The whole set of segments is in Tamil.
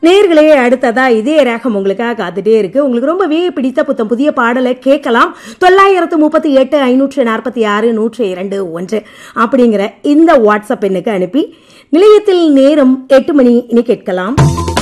நேர்களே அடுத்ததா இதே ரேகம் உங்களுக்காக காத்துட்டே இருக்கு உங்களுக்கு ரொம்பவே பிடித்த புத்தம் புதிய பாடலை கேட்கலாம் தொள்ளாயிரத்து முப்பத்தி எட்டு ஐநூற்று நாற்பத்தி ஆறு நூற்று இரண்டு ஒன்று அப்படிங்கிற இந்த வாட்ஸ்அப் எண்ணுக்கு அனுப்பி நிலையத்தில் நேரம் எட்டு மணி இனி கேட்கலாம்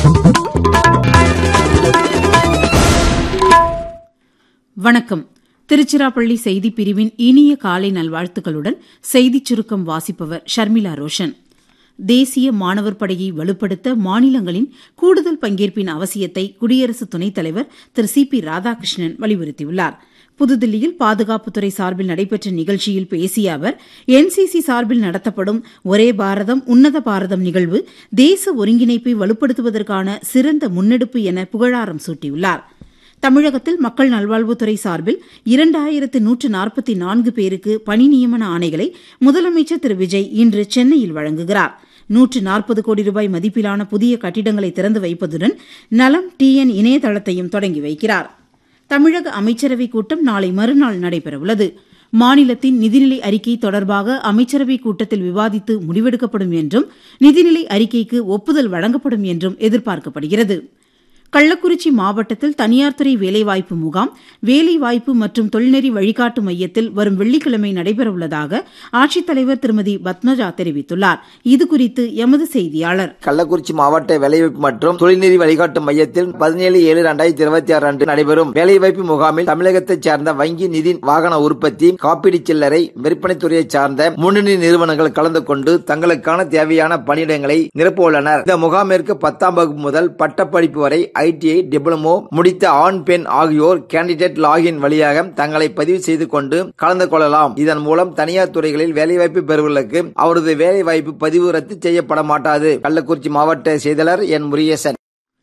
வணக்கம் திருச்சிராப்பள்ளி செய்திப் பிரிவின் இனிய காலை நல்வாழ்த்துக்களுடன் செய்திச் சுருக்கம் வாசிப்பவர் ஷர்மிளா ரோஷன் தேசிய மாணவர் படையை வலுப்படுத்த மாநிலங்களின் கூடுதல் பங்கேற்பின் அவசியத்தை குடியரசு துணைத் தலைவர் திரு சி பி ராதாகிருஷ்ணன் வலியுறுத்தியுள்ளார் புதுதில்லியில் பாதுகாப்புத்துறை சார்பில் நடைபெற்ற நிகழ்ச்சியில் பேசிய அவர் என்சிசி சார்பில் நடத்தப்படும் ஒரே பாரதம் உன்னத பாரதம் நிகழ்வு தேச ஒருங்கிணைப்பை வலுப்படுத்துவதற்கான சிறந்த முன்னெடுப்பு என புகழாரம் சூட்டியுள்ளார் தமிழகத்தில் மக்கள் நல்வாழ்வுத்துறை சார்பில் இரண்டாயிரத்து நூற்று நாற்பத்தி நான்கு பேருக்கு பணி நியமன ஆணைகளை முதலமைச்சர் திரு விஜய் இன்று சென்னையில் வழங்குகிறார் நூற்று நாற்பது கோடி ரூபாய் மதிப்பிலான புதிய கட்டிடங்களை திறந்து வைப்பதுடன் நலம் டிஎன் இணையதளத்தையும் தொடங்கி வைக்கிறார் தமிழக அமைச்சரவைக் கூட்டம் நாளை மறுநாள் நடைபெறவுள்ளது மாநிலத்தின் நிதிநிலை அறிக்கை தொடர்பாக அமைச்சரவைக் கூட்டத்தில் விவாதித்து முடிவெடுக்கப்படும் என்றும் நிதிநிலை அறிக்கைக்கு ஒப்புதல் வழங்கப்படும் என்றும் எதிர்பார்க்கப்படுகிறது கள்ளக்குறிச்சி மாவட்டத்தில் தனியார் துறை வேலைவாய்ப்பு முகாம் வேலைவாய்ப்பு மற்றும் தொழில்நெறி வழிகாட்டு மையத்தில் வரும் வெள்ளிக்கிழமை நடைபெறவுள்ளதாக ஆட்சித்தலைவர் திருமதி பத்மஜா தெரிவித்துள்ளார் இதுகுறித்து எமது செய்தியாளர் கள்ளக்குறிச்சி மாவட்ட வேலைவாய்ப்பு மற்றும் தொழில்நெறி வழிகாட்டு மையத்தில் பதினேழு ஏழு இரண்டாயிரத்தி இருபத்தி ஆறு அன்று நடைபெறும் வேலைவாய்ப்பு முகாமில் தமிழகத்தைச் சார்ந்த வங்கி நிதி வாகன உற்பத்தி காப்பீடு சில்லறை விற்பனைத் துறையைச் சார்ந்த முன்னணி நிறுவனங்கள் கலந்து கொண்டு தங்களுக்கான தேவையான பணியிடங்களை நிரப்பவுள்ளனர் இந்த முகாமிற்கு பத்தாம் வகுப்பு முதல் பட்டப்படிப்பு வரை ஐடிஐ டிப்ளமோ முடித்த ஆண் பெண் ஆகியோர் கேண்டிடேட் லாகின் வழியாக தங்களை பதிவு செய்து கொண்டு கலந்து கொள்ளலாம் இதன் மூலம் தனியார் துறைகளில் வேலைவாய்ப்பு பெறுவர்களுக்கு அவரது வேலைவாய்ப்பு பதிவு ரத்து செய்யப்பட மாட்டாது கள்ளக்குறிச்சி மாவட்ட செயலாளர் என் முருகேசன்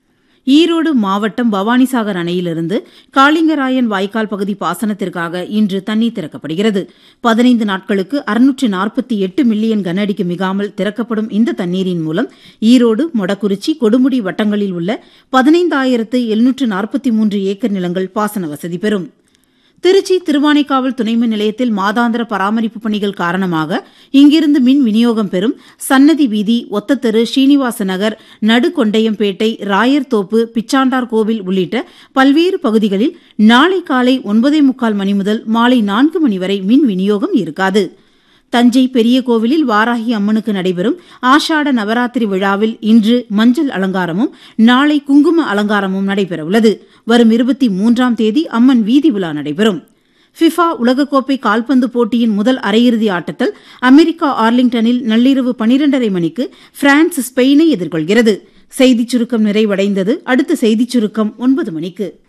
ஈரோடு மாவட்டம் பவானிசாகர் அணையிலிருந்து காளிங்கராயன் வாய்க்கால் பகுதி பாசனத்திற்காக இன்று தண்ணீர் திறக்கப்படுகிறது பதினைந்து நாட்களுக்கு அறுநூற்று நாற்பத்தி எட்டு மில்லியன் கன அடிக்கு மிகாமல் திறக்கப்படும் இந்த தண்ணீரின் மூலம் ஈரோடு மொடக்குறிச்சி கொடுமுடி வட்டங்களில் உள்ள பதினைந்தாயிரத்து எழுநூற்று நாற்பத்தி மூன்று ஏக்கர் நிலங்கள் பாசன வசதி பெறும் திருச்சி திருவானைக்காவல் துணைமின் நிலையத்தில் மாதாந்திர பராமரிப்பு பணிகள் காரணமாக இங்கிருந்து மின் விநியோகம் பெறும் சன்னதி வீதி ஒத்தத்தெரு ஸ்ரீனிவாச நகர் நடுகொண்டையம்பேட்டை ராயர்தோப்பு பிச்சாண்டார் கோவில் உள்ளிட்ட பல்வேறு பகுதிகளில் நாளை காலை ஒன்பதே முக்கால் மணி முதல் மாலை நான்கு மணி வரை மின் விநியோகம் இருக்காது தஞ்சை பெரிய கோவிலில் வாராகி அம்மனுக்கு நடைபெறும் ஆஷாட நவராத்திரி விழாவில் இன்று மஞ்சள் அலங்காரமும் நாளை குங்கும அலங்காரமும் நடைபெறவுள்ளது வரும் இருபத்தி மூன்றாம் தேதி அம்மன் வீதி விழா நடைபெறும் ஃபிஃபா உலகக்கோப்பை கால்பந்து போட்டியின் முதல் அரையிறுதி ஆட்டத்தில் அமெரிக்கா ஆர்லிங்டனில் நள்ளிரவு பனிரெண்டரை மணிக்கு பிரான்ஸ் ஸ்பெயினை எதிர்கொள்கிறது செய்திச் சுருக்கம் நிறைவடைந்தது அடுத்த செய்திச் சுருக்கம் ஒன்பது மணிக்கு